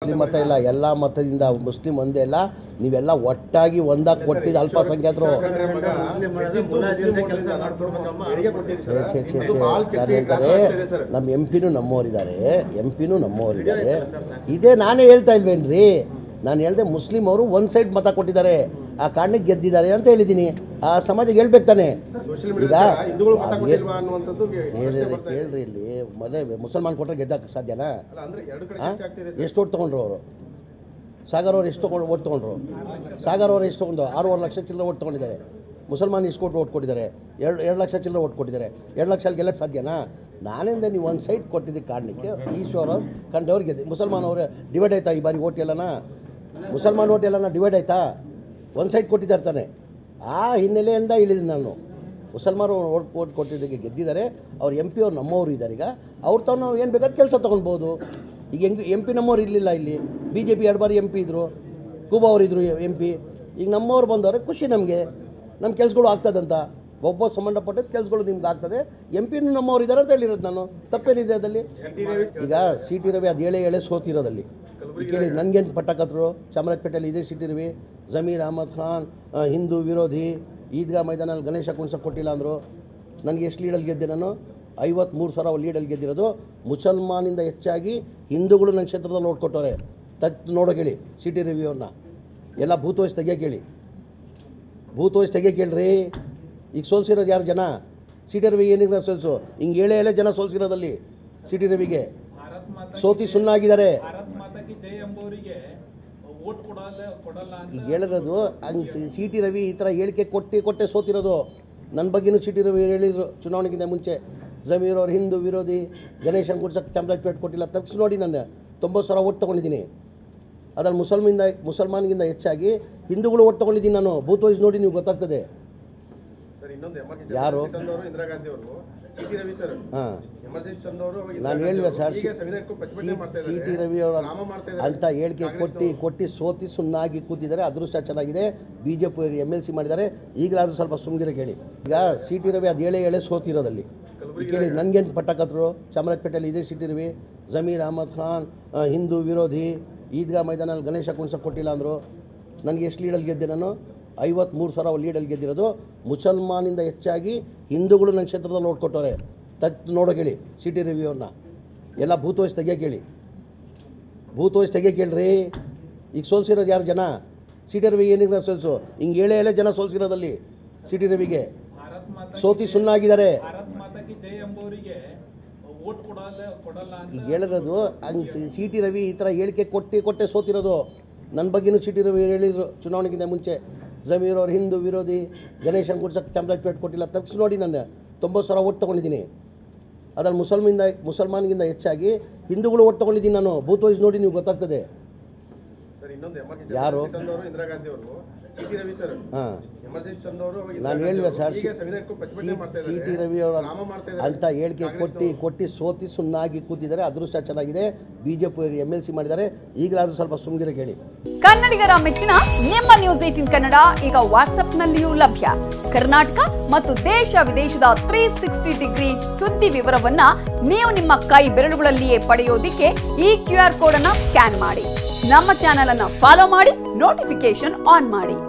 Muslim ಮತ ಇಲ್ಲ ಎಲ್ಲ ಮತದಿಂದ ಮುಸ್ಲಿಂ ಒಂದೇ ಇಲ್ಲ ನೀವೆಲ್ಲ ಒಟ್ಟಾಗಿ ಒಂದಾಗಿ ಕೊಟ್ಟಿದ್ದು ಅಲ್ಪಸಂಖ್ಯಾತರು ಛೇ ಛೇ ಛೇ ಛೇ ನಾನು ಹೇಳ್ತಾರೆ ನಮ್ಮ ಎಂ ಪಿನೂ ನಮ್ಮವರಿದ್ದಾರೆ ಎಂ ಪಿನೂ ನಮ್ಮವರಿದ್ದಾರೆ ಇದೇ ನಾನೇ ಹೇಳ್ತಾ ಇಲ್ವೇನ್ರಿ ನಾನು ಹೇಳ್ದೆ ಮುಸ್ಲಿಂ ಅವರು ಒಂದು ಸೈಡ್ ಮತ ಕೊಟ್ಟಿದ್ದಾರೆ ಆ ಕಾರಣಕ್ಕೆ ಗೆದ್ದಿದ್ದಾರೆ ಅಂತ ಹೇಳಿದ್ದೀನಿ ಆ ಸಮಾಜಕ್ಕೆ ಹೇಳ್ಬೇಕು ತಾನೆ ಈಗ ಅದೇ- ಬೇರೆ ಕೇಳ್ರಿ ಇಲ್ಲಿ ಮೊದಲೇ ಮುಸಲ್ಮಾನ್ ಕೊಟ್ಟರೆ ಗೆದ್ದಕ್ಕೆ ಸಾಧ್ಯನಾ ಆ? ಎಷ್ಟು ಓಟ್ ತೊಗೊಂಡ್ರು ಅವರು ಸಾಗರ್ ಅವ್ರು ಎಷ್ಟು ತೊಗೊಂಡು ಓಟ್ ತೊಗೊಂಡ್ರು ಸಾಗರ್ ಅವ್ರು ಎಷ್ಟು ತೊಗೊಂಡು ಆರೂವರೆ ಲಕ್ಷ ಚಿಲ್ಲರೆ ಓಟ್ ತೊಗೊಂಡಿದ್ದಾರೆ ಮುಸಲ್ಮಾನ್ ಇಷ್ಟು ಕೊಟ್ಟು ಓಟ್ ಕೊಟ್ಟಿದ್ದಾರೆ ಎರಡು ಎರಡು ಲಕ್ಷ ಚಿಲ್ಲರೆ ಓಟ್ ಕೊಟ್ಟಿದ್ದಾರೆ ಎರಡು ಲಕ್ಷ ಅಲ್ಲಿ ಗೆಲ್ಲಕ್ಕೆ ಸಾಧ್ಯನಾ ನಾನಿಂದ ನೀವು ಒಂದು ಸೈಡ್ ಕೊಟ್ಟಿದ್ದಕ್ಕೆ ಕಾರಣಕ್ಕೆ ಈಶ್ವರ ಕಂಡವ್ರು ಗೆದ್ದು ಮುಸಲ್ಮಾನ್ ಅವರು ಡಿವೈಡ್ ಆಯ್ತಾ ಈ ಬಾರಿ ಓಟ್ ಎಲ್ಲನ ಮುಸಲ್ಮಾನ್ ಓಟ್ ಎಲ್ಲನ ಡಿವೈಡ್ ಆಯ್ತಾ ಒಂದು ಸೈಡ್ ಕೊಟ್ಟಿದ್ದಾರೆ ತಾನೆ ಆ ಹಿನ್ನೆಲೆಯಿಂದ ಇಳಿದ್ದೀನಿ ನಾನು ಮುಸಲ್ಮಾನರು ಓಟ್ ಓಟ್ ಕೊಟ್ಟಿದ್ದಕ್ಕೆ ಗೆದ್ದಿದ್ದಾರೆ ಅವ್ರು ಎಂ ಪಿ ಅವ್ರು ನಮ್ಮವರು ಇದ್ದಾರೆ ಈಗ ಅವ್ರು ತಾವು ನಾವು ಏನು ಬೇಕಾದ್ರೆ ಕೆಲಸ ತೊಗೊಳ್ಬೋದು ಈಗ ಹೆಂಗೆ ಎಂ ಪಿ ನಮ್ಮವ್ರು ಇರಲಿಲ್ಲ ಇಲ್ಲಿ ಬಿ ಜೆ ಪಿ ಎರಡು ಬಾರಿ ಎಂ ಪಿ ಇದ್ದರು ಕೂಬಾ ಅವರು ಇದ್ದರು ಎಂ ಪಿ ಈಗ ನಮ್ಮವ್ರು ಬಂದವ್ರೆ ಖುಷಿ ನಮಗೆ ನಮ್ಮ ಕೆಲಸಗಳು ಆಗ್ತದಂತ ಒಬ್ಬ ಸಂಬಂಧಪಟ್ಟ ಕೆಲಸಗಳು ನಿಮ್ಗೆ ಆಗ್ತದೆ ಎಂ ಪಿನೂ ನಮ್ಮವ್ರು ಇದ್ದಾರೆ ಅಂತ ಹೇಳಿರೋದು ನಾನು ತಪ್ಪೇನಿದೆ ಅದಲ್ಲಿ ಈಗ ಸಿ ಟಿ ರವಿ ಅದು ಏಳೆ ಏಳೆ ಸೋತಿರೋದಲ್ಲಿ ಈಗ ಕೇಳಿ ನನಗೇನು ಪಟ್ಟಕತ್ರು ಚಾಮರಾಜಪೇಟೆಯಲ್ಲಿ ಇದೇ ಸಿ ಟಿ ರವಿ ಜಮೀರ್ ಅಹಮದ್ ಖಾನ್ ಆ, ಹಿಂದೂ ವಿರೋಧಿ ಈದ್ಗಾ ಮೈದಾನಲ್ಲಿ ಗಣೇಶ ಕುಣ್ಸಕ್ಕೆ ಕೊಟ್ಟಿಲ್ಲ ಅಂದರು ನನಗೆ ಎಷ್ಟು ಲೀಡಲ್ಲಿ ಗೆದ್ದೆ ನಾನು ಐವತ್ತ್ಮೂರು ಸಾವಿರ ಲೀಡಲ್ಲಿ ಗೆದ್ದಿರೋದು ಮುಸಲ್ಮಾನಿಂದ ಹೆಚ್ಚಾಗಿ ಹಿಂದೂಗಳು ನನ್ನ ಕ್ಷೇತ್ರದಲ್ಲಿ ಓಟ್ ಕೊಟ್ಟವ್ರೆ ತತ್ ನೋಡೋಕೆ ಹೇಳಿ ಸಿ ಟಿ ರವಿ ಅವ್ರನ್ನ ಎಲ್ಲ ಭೂತ್ ವಯಸ್ಸು ತೆಗಿಯೋಕೆ ಹೇಳಿ ಭೂತ್ ವಯಸ್ಸು ತೆಗಿಯೋಕೆ ಹೇಳ್ರಿ ಈಗ ಸೋಲ್ಸಿರೋದು ಯಾರು ಜನ ಸಿ ಟಿ ರವಿ ಏನಿಗೆ ಸೋಲ್ಸು ಹಿಂಗೆ ಏಳೆ ಏಳೆ ಜನ ಸೋಲ್ಸಿರೋದಲ್ಲಿ ಸಿ ಟಿ ರವಿಗೆ ಭಾರತ್ ಮಾತಾ ಸೋತಿ ಸುಣ್ಣಾಗಿದ್ದಾರೆ ಭಾರತ್ ಮಾತಾ ಕಿ ಜೈ ಎಂಬುವರಿಗೆ ಓಟ್ ಕೊಡಲ್ಲ ಕೊಡಲ್ಲ ಈಗ ಅಂತ ಹೇಳಿರೋದು ಹಂಗೆ ಸಿ ಟಿ ರವಿ ಈ ಥರ ಹೇಳಿಕೆ ಕೊಟ್ಟು ಕೊಟ್ಟೆ ಸೋತಿರೋದು ನನ್ನ ಬಗ್ಗೆನೂ ಸಿ ಟಿ ರವಿ ಹೇಳಿದರು ಚುನಾವಣೆಗಿಂತ ಮುಂಚೆ ಜಮೀರ್ ಅವ್ರು ಹಿಂದೂ ವಿರೋಧಿ ಗಣೇಶನ್ ಕುಡ್ಸಕ್ಕೆ ಚಾಮರಾಜಪೇಟೆ ಕೊಟ್ಟಿಲ್ಲ ತಗ್ಸಿ ನೋಡಿ ನಾನು ತೊಂಬತ್ತು ಸಾವಿರ ಓಟ್ ತೊಗೊಂಡಿದ್ದೀನಿ ಅದ್ರಲ್ಲಿ ಮುಸಲ್ಮಿಂದ ಮುಸಲ್ಮಾನ್ಗಿಂತ ಹೆಚ್ಚಾಗಿ ಹಿಂದೂಗಳು ಓಟ್ ತೊಗೊಂಡಿದ್ದೀನಿ ನಾನು ಬೂತ್ ವೈಸ್ ನೋಡಿ ನೀವು ಗೊತ್ತಾಗ್ತದೆ ಸರ್ ಇನ್ನೊಂದು ಎಮರ್ಜೆನ್ಸಿ ಯಾರು? ತಂದವರು ಇಂದಿರಾ ಗಾಂಧಿ ಅವರು ಸಿ ಟಿ ರವಿ ಸರ್ ಹಾಂ ಎಮರ್ಜೆನ್ಸಿ ತಂದವರು ಅವಾಗ ಇಂದಿರಾ ನಾನು ಗಾಂಧಿ ಹೇಳಿಲ್ಲ ಅವರು ಸರ್ ಈಗ ಸಂವಿಧಾನ ಇಟ್ಕೊಂಡು ಪ್ರತಿಭಟನೆ ಮಾಡ್ತಾ ಸಿ ಟಿ ಇದ್ದಾರೆ. ರವಿ ಅವರ ಡ್ರಾಮಾ ಮಾಡ್ತಾ ಇದ್ದಾರೆ. ಅಂತ ಹೇಳಿಕೆ ಕೊಟ್ಟು ಕೊಟ್ಟು ಸೋತಿ ಸುಣ್ಣಾಗಿ ಕೂತಿದ್ದಾರೆ ಅದೃಷ್ಟ ಚೆನ್ನಾಗಿದೆ B J P M L C ಮಾಡಿದ್ದಾರೆ ಈಗಲಾದ್ರೂ ಸ್ವಲ್ಪ ಸುಮ್ಗಿರ ಕೇಳಿ ಈಗ ಸಿ ಟಿ ರವಿ ಅದು ಏಳೆ ಏಳೆ ಸೋತಿರೋದಲ್ಲಿ ಈಗ ಕೇಳಿ ನನಗೇನು ಪಟ್ಟಕತ್ರು ಚಾಮರಾಜಪೇಟೆಯಲ್ಲಿ ಇದೇ ಸಿ ಟಿ ರವಿ ಜಮೀರ್ ಅಹಮದ್ ಖಾನ್ ಆ, ಹಿಂದೂ ವಿರೋಧಿ ಈದ್ಗಾ ಮೈದಾನಲ್ಲಿ ಗಣೇಶ ಕುಣ್ಸಕ್ಕೆ ಕೊಟ್ಟಿಲ್ಲ ಅಂದರು ನನಗೆ ಎಷ್ಟು ಲೀಡಲ್ಲಿ ಗೆದ್ದೆ ನಾನು ಐವತ್ತ್ಮೂರು ಸಾವಿರ ಲೀಡಲ್ಲಿ ಗೆದ್ದಿರೋದು ಮುಸಲ್ಮಾನಿಂದ ಹೆಚ್ಚಾಗಿ ಹಿಂದೂಗಳು ನನ್ನ ಕ್ಷೇತ್ರದಲ್ಲಿ ಓಟ್ ಕೊಟ್ಟವ್ರೆ ತತ್ ನೋಡೋಕೆ ಹೇಳಿ ಸಿ ಟಿ ರವಿ ಅವ್ರನ್ನ ಎಲ್ಲ ಭೂತ್ ವಯಸ್ಸು ತೆಗಿಯೋಕೆ ಹೇಳಿ ಭೂತ್ ವಯಸ್ಸು ತೆಗಿಯೋಕೆ ಹೇಳ್ರಿ ಈಗ ಸೋಲ್ಸಿರೋದು ಯಾರು ಜನ ಸಿ ಟಿ ರವಿ ಏನಿಗೆ ಸೋಲ್ಸು ಹಿಂಗೆ ಏಳೆ ಏಳೆ ಜನ ಸೋಲ್ಸಿರೋದಲ್ಲಿ ಸಿ ಟಿ ರವಿಗೆ ಭಾರತ್ ಮಾತಾ ಸೋತಿ ಸುಣ್ಣಾಗಿದ್ದಾರೆ ಭಾರತ್ ಮಾತಾ ಕಿ ಜೈ ಎಂಬುವರಿಗೆ ಓಟ್ ಕೊಡಲ್ಲ ಕೊಡಲ್ಲ ಈಗ ಅಂತ ಹೇಳಿರೋದು ಹಂಗೆ ಸಿ ಟಿ ರವಿ ಈ ಥರ ಹೇಳಿಕೆ ಕೊಟ್ಟು ಕೊಟ್ಟೆ ಸೋತಿರೋದು ನನ್ನ ಬಗ್ಗೆನೂ ಸಿ ಟಿ ರವಿ ಹೇಳಿದರು ಚುನಾವಣೆಗಿಂತ ಮುಂಚೆ ಜಮೀರ್ ಅವ್ರು ಹಿಂದೂ ವಿರೋಧಿ ಗಣೇಶನ್ ಕುಡ್ಸಕ್ಕೆ ಚಾಮರಾಜಪೇಟೆ ಕೊಟ್ಟಿಲ್ಲ ತಗ್ಸಿ ನೋಡಿ ನಾನು ತೊಂಬತ್ತು ಸಾವಿರ ಓಟ್ ತೊಗೊಂಡಿದ್ದೀನಿ ಅದ್ರಲ್ಲಿ ಮುಸಲ್ಮಿಂದ ಮುಸಲ್ಮಾನ್ಗಿಂತ ಹೆಚ್ಚಾಗಿ ಹಿಂದೂಗಳು ಓಟ್ ತೊಗೊಂಡಿದ್ದೀನಿ ನಾನು ಬೂತ್ ವೈಸ್ ನೋಡಿ ನೀವು ಗೊತ್ತಾಗ್ತದೆ ಸರ್ ಇನ್ನೊಂದು ಎಮರ್ಜೆನ್ಸಿ ಯಾರು? ತಂದವರು ಇಂದಿರಾ ಗಾಂಧಿ ಅವರು ಸಿ ಟಿ ರವಿ ಸರ್ ಹಾಂ ಎಮರ್ಜೆನ್ಸಿ ತಂದವರು ಅವಾಗ ಇಂದಿರಾ ನಾನು ಗಾಂಧಿ ಹೇಳಿಲ್ಲ ಅವರು ಸರ್ ಈಗ ಸಂವಿಧಾನ ಇಟ್ಕೊಂಡು ಪ್ರತಿಭಟನೆ ಮಾಡ್ತಾ ಸಿ ಟಿ ಇದ್ದಾರೆ. ರವಿ ಅವರ ಡ್ರಾಮಾ ಮಾಡ್ತಾ ಇದ್ದಾರೆ. ಅಂತ ಹೇಳಿಕೆ ಕೊಟ್ಟು ಕೊಟ್ಟು ಸೋತಿ ಸುಣ್ಣಾಗಿ ಕೂತಿದ್ದಾರೆ ಅದೃಷ್ಟ ಚೆನ್ನಾಗಿದೆ B J P M L C ಮಾಡಿದ್ದಾರೆ ಈಗಲಾದ್ರೂ ಸ್ವಲ್ಪ ಸುಮ್ಗಿರ ಕೇಳಿ ಕನ್ನಡಿಗರ ಮೆಚ್ಚಿನ ನಿಮ್ಮ ನ್ಯೂಸ್ ಏಟಿನ್ ಕನ್ನಡ ಈಗ ವಾಟ್ಸ್ಆಪ್ನಲ್ಲಿಯೂ ಲಭ್ಯ ಕರ್ನಾಟಕ ಮತ್ತು ದೇಶ ವಿದೇಶದ ತ್ರೀ ಸಿಕ್ಸ್ಟಿ ಡಿಗ್ರಿ ಸುದ್ದಿ ವಿವರವನ್ನ ನೀವು ನಿಮ್ಮ ಕೈ ಬೆರಳುಗಳಲ್ಲಿಯೇ ಪಡೆಯೋದಿಕ್ಕೆ ಈ ಕ್ಯೂ ಆರ್ ಕೋಡ್ ಅನ್ನ ಸ್ಕ್ಯಾನ್ ಮಾಡಿ ನಮ್ಮ ಚಾನೆಲ್ ಅನ್ನ ಫಾಲೋ ಮಾಡಿ ನೋಟಿಫಿಕೇಶನ್ ಆನ್ ಮಾಡಿ